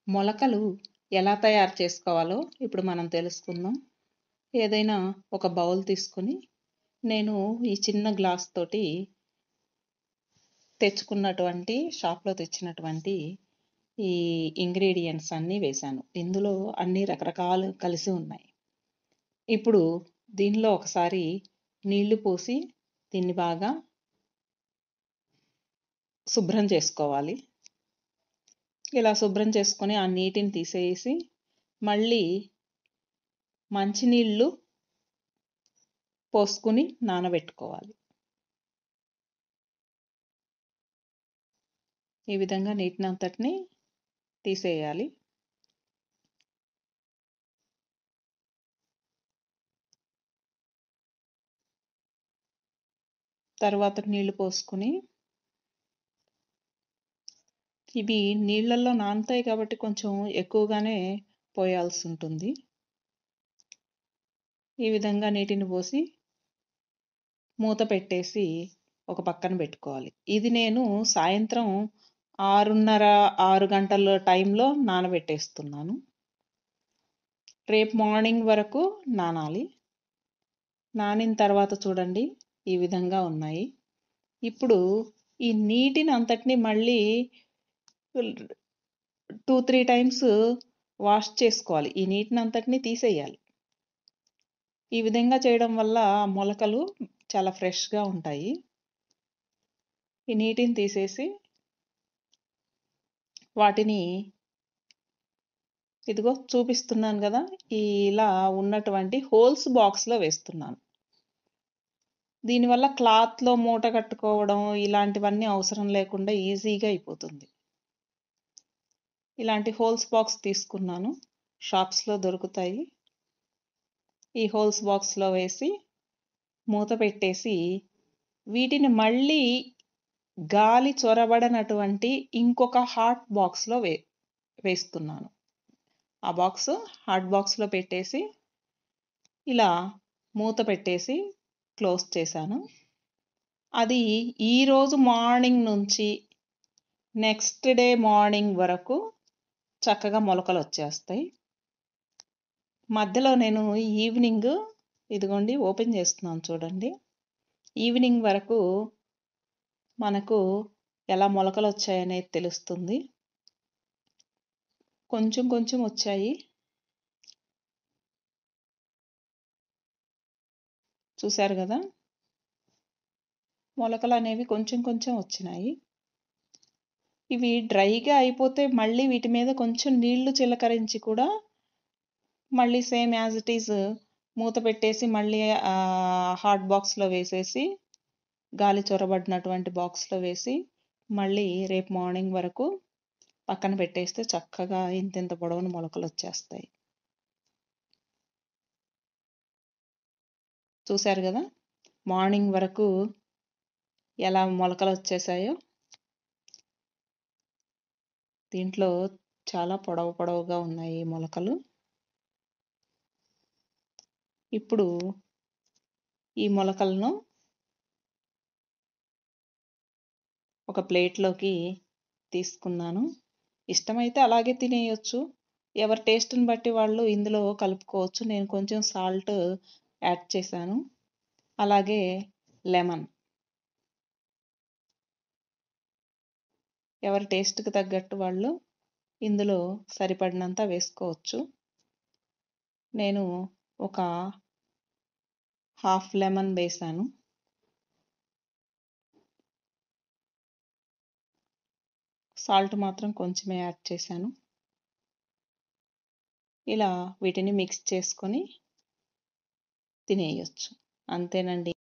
మొలకలు ఎలా తయారు చేసుకోవాలో ఇప్పుడు మనం తెలుసుకుందాం ఏదైనా ఒక బౌల్ తీసుకొని నేను ఈ చిన్న గ్లాస్ తోటి తెచ్చుకున్నటువంటి షాప్లో తెచ్చినటువంటి ఈ ఇంగ్రీడియంట్స్ అన్నీ వేశాను ఇందులో అన్ని రకరకాలు కలిసి ఉన్నాయి ఇప్పుడు దీనిలో ఒకసారి నీళ్లు పోసి దీన్ని బాగా శుభ్రం చేసుకోవాలి ఇలా శుభ్రం చేసుకొని ఆ నీటిని తీసేసి మళ్ళీ మంచినీళ్ళు పోసుకుని నానబెట్టుకోవాలి ఈ విధంగా నీటిని అంతటిని తీసేయాలి తర్వాత నీళ్లు పోసుకుని ఇవి నీళ్ళల్లో నానుతాయి కాబట్టి కొంచెం ఎక్కువగానే పోయాల్సి ఉంటుంది ఈ విధంగా నీటిని పోసి మూత పెట్టేసి ఒక పక్కన పెట్టుకోవాలి ఇది నేను సాయంత్రం ఆరున్నర ఆరు గంటల టైంలో నానబెట్టేస్తున్నాను రేపు మార్నింగ్ వరకు నానాలి నానిన తర్వాత చూడండి ఈ విధంగా ఉన్నాయి ఇప్పుడు ఈ నీటిని అంతటిని మళ్ళీ టూ త్రీ టైమ్స్ వాష్ చేసుకోవాలి ఈ నీటిని అంతటిని తీసేయాలి ఈ విధంగా చేయడం వల్ల మొలకలు చాలా ఫ్రెష్గా ఉంటాయి ఈ నీటిని తీసేసి వాటిని ఇదిగో చూపిస్తున్నాను కదా ఇలా ఉన్నటువంటి హోల్స్ బాక్స్లో వేస్తున్నాను దీనివల్ల క్లాత్లో మూట కట్టుకోవడం ఇలాంటివన్నీ అవసరం లేకుండా ఈజీగా అయిపోతుంది ఇలాంటి హోల్స్ బాక్స్ తీసుకున్నాను షాప్స్లో దొరుకుతాయి ఈ హోల్స్ బాక్స్లో వేసి మూత పెట్టేసి వీటిని మళ్ళీ గాలి చొరబడనటువంటి ఇంకొక హాట్ బాక్స్లో వే వేస్తున్నాను ఆ బాక్స్ హాట్ బాక్స్లో పెట్టేసి ఇలా మూత పెట్టేసి క్లోజ్ చేశాను అది ఈరోజు మార్నింగ్ నుంచి నెక్స్ట్ డే మార్నింగ్ వరకు చక్కగా మొలకలు వచ్చేస్తాయి మధ్యలో నేను ఈవినింగ్ ఇదిగోండి ఓపెన్ చేస్తున్నాను చూడండి ఈవినింగ్ వరకు మనకు ఎలా మొలకలు వచ్చాయనేది తెలుస్తుంది కొంచెం కొంచెం వచ్చాయి చూశారు కదా మొలకలు అనేవి కొంచెం కొంచెం వచ్చినాయి ఇవి డ్రైగా అయిపోతే మళ్ళీ వీటి మీద కొంచెం నీళ్లు చిలకరించి కూడా మళ్ళీ సేమ్ యాజ్ ఇట్ ఈజ్ మూత పెట్టేసి మళ్ళీ హాట్ బాక్స్లో వేసేసి గాలి చొరబడినటువంటి బాక్స్లో వేసి మళ్ళీ రేపు మార్నింగ్ వరకు పక్కన పెట్టేస్తే చక్కగా ఇంతింత పొడవున మొలకలు వచ్చేస్తాయి చూశారు కదా మార్నింగ్ వరకు ఎలా మొలకలు వచ్చేసాయో దీంట్లో చాలా పొడవు పొడవుగా ఉన్నాయి మొలకలు ఇప్పుడు ఈ మొలకలను ఒక ప్లేట్లోకి తీసుకున్నాను ఇష్టమైతే అలాగే తినేయొచ్చు ఎవరి టేస్ట్ని బట్టి వాళ్ళు ఇందులో కలుపుకోవచ్చు నేను కొంచెం సాల్ట్ యాడ్ చేశాను అలాగే లెమన్ ఎవరి టేస్ట్కి తగ్గట్టు వాళ్ళు ఇందులో సరిపడినంత వేసుకోవచ్చు నేను ఒక హాఫ్ లెమన్ వేసాను సాల్ట్ మాత్రం కొంచెమే యాడ్ చేశాను ఇలా వీటిని మిక్స్ చేసుకొని తినేయచ్చు అంతేనండి